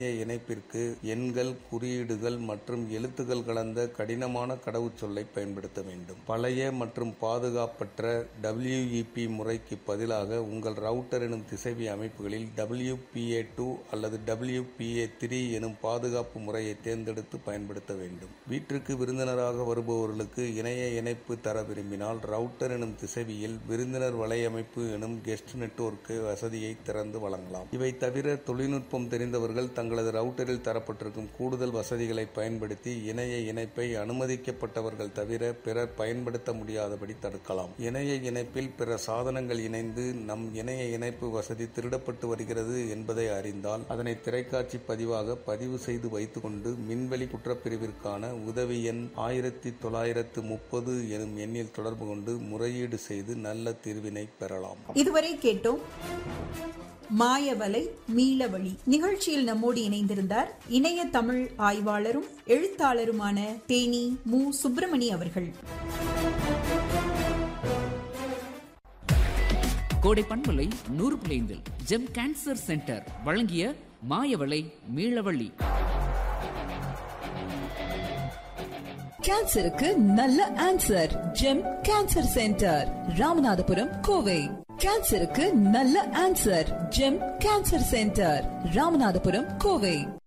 இணைப்பிற்கு எண்கள் குறியீடுகள் மற்றும் எழுத்துக்கள் கலந்த கடினமான கடவுச்சொல்லை பயன்படுத்த வேண்டும் பழைய மற்றும் பாதுகாப்பற்ற WEP முறைக்கு பதிலாக உங்கள் ரவுட்டர் எனும் திசைவி அமைப்புகளில் WPA டூ அல்லது WPA த்ரீ எனும் பாதுகாப்பு முறையை தேர்ந்தெடுத்து பயன்படுத்த வேண்டும் வீட்டிற்கு விருந்தினராக வருபவர்களுக்கு இணைய இணைப்பு தர விரும்பினால் ரவுட்டர் எனும் திசைவியில் விருந்தினர் வலையமைப்பு எனும் கெஸ்ட் நெட்வொர்க் வசதியை திறந்து வழங்கலாம் இவை தவிர தொழில்நுட்பம் தெரிந்தவர்கள் தங்களது ரவுட்டரில் தரப்பட்டிருக்கும் கூடுதல் வசதிகளை பயன்படுத்தி இணைய இணைப்பை அனுமதிக்கப்பட்டவர்கள் தவிர பிறர் பயன்படுத்த முடியாதபடி தடுக்கலாம் இணைய இணைப்பில் பிற சாதனங்கள் இணைந்து நம் இணைய இணைப்பு வசதி திருடப்பட்டு வருகிறது என்பதை அறிந்தால் அதனை திரைக்காட்சி பதிவாக பதிவு செய்து வைத்துக்கொண்டு மின்வெளி குற்றப்பிரிவிற்கான உதவி எண் ஆயிரத்தி தொள்ளாயிரத்து முப்பது எனும் எண்ணில் தொடர்பு கொண்டு முறையீடு செய்து நல்ல தீர்வினை பெறலாம் இதுவரை கேட்டோம் மாயவலை மீளவழி நிகழ்ச்சியில் நம்மோடு இணைந்திருந்தார் இணைய தமிழ் ஆய்வாளரும் எழுத்தாளருமான தேனி மு சுப்பிரமணி அவர்கள் கோடை பண்பலை நூறு பிளைந்தில் ஜெம் கேன்சர் சென்டர் வழங்கிய மாயவளை மீளவள்ளி கேன்சருக்கு நல்ல answer Gem cancer centre Ramanathapuram Kovai கேன்சருக்கு நல்ல answer Gem cancer centre Ramanathapuram Kovai